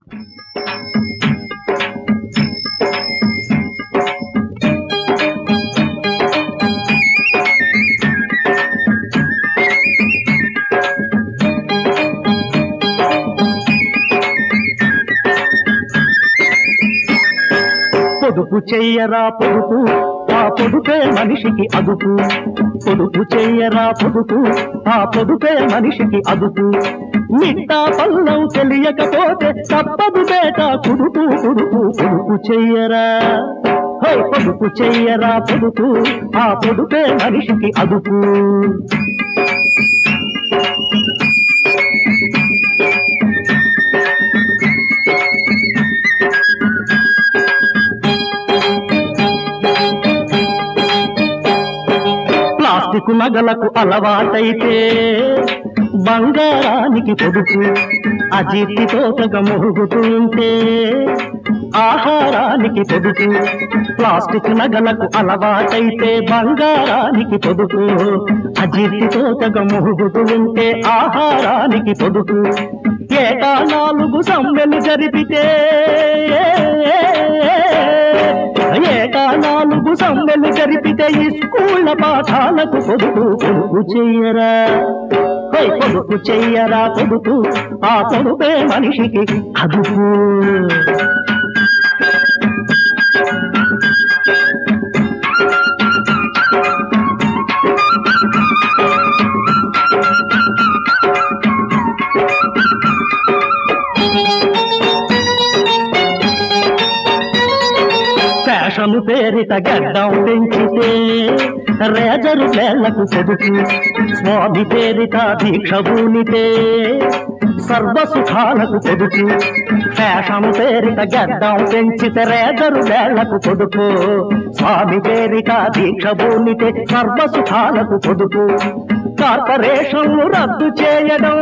పొదుపు చెయ్యరా పొదుపు ఆ పొదుపే మనిషికి అదుపు పొదుపు చెయ్యరా పొదుపు ఆ పొదుపే మనిషికి అదుపు మిట్టా పల్లం తెలియకపోతే తప్పదు బేట కుదుపు కుదుపు పొదుపు చెయ్యరా హై పొదుపు చెయ్యరా పొదుపు ఆ పొదుపే మనిషికి అదుపు ప్లాస్టిక్ నగలకు అలవాటైతే బంగారానికి పొదుపు అజీర్తితో తెగ మురుగుతుంటే ఆహారానికి పొదుపు ప్లాస్టిక్ నగలకు అలవాటైతే బంగారానికి పొదుపు అజీర్తితో తెగ మురుగుతూ ఉంటే ఆహారానికి పొదుపు ఏటా నాలుగు సమ్మెలు జరిపితే ఏటా నాలుగు సమ్మెలు జరిపితే ఈ స్కూళ్ళ పాఠాలకు పొదుపు పొదుపు చెయ్యరా హై, పొదుపు చెయ్యరా పొదుపు ఆ పొదుపే మనిషికి అదుపు ఫ్యాషన్ పేరిట గడ్డం పెంచితే రేజరు వేళ్లకు పొదుపు స్వామి పేరిట దీక్ష భూమితే సర్వ సుఖాలకు పొదుపు ఫ్యాషన్ పేరిట గడ్డం పెంచితే రేజరు వేళ్లకు పొదుపు స్వామి పేరిట దీక్ష భూమితే సర్వ సుఖాలకు పొదుపు కార్పొరేషన్లు రద్దు చేయడం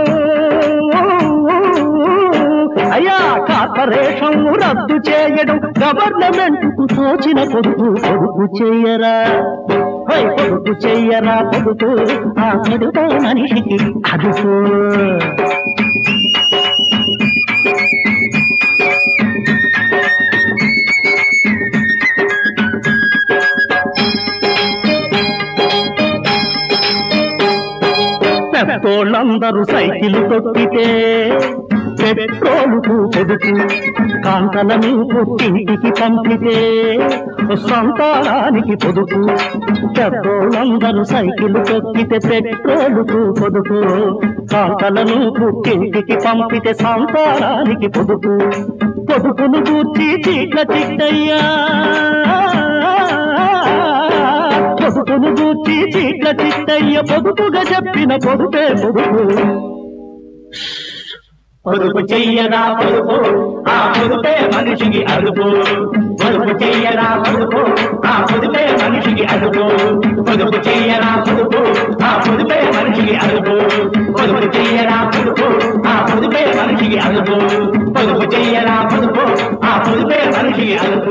అయ్యా కార్పొరేషన్ రద్దు చేయడం గవర్నమెంట్ కు తోచిన పొదుపు పొదుపు చెయ్యరా హై, పొదుపు చెయ్యరా పొదుపు ఆ పొదుపే మనిషికి అదుపు పెద్దోళ్ళందరూ సైకిల్ తొక్కితే పెట్రోలుకు పొదుపు కాంతలని పుట్టింటికి పంపితే సంతానానికి పొదుపు పెద్దోళ్ళందరూ సైకిల్ తొక్కితే పెట్రోలుకు పొదుపు కాంతలను పుట్టింటికి పంపితే సంతానానికి పొదుపు పొదుపును కూర్చి చీట్ల చిట్టయ్యా పొదుపును గూర్చి చీట్ల చిట్టయ్య పొదుపుగా చెప్పిన పొదుపే పొదుపు పొదుపు చెయ్యరా పొదుపు ఆ పొదుపే మనిషికి అదుపు పొదుపు చెయ్యరా పొదుపు ఆ పొదుపే మనిషికి అదుపు పొదుపు చెయ్యరా పొదుపు ఆ పొదుపే మనిషికి అదుపు పొదుపు చెయ్యరా పొదుపు ఆ పొదుపే మనిషికి అదుపు పొదుపు చెయ్యరా పొదుపు ఆ పొదుపే మనిషికి అదుపు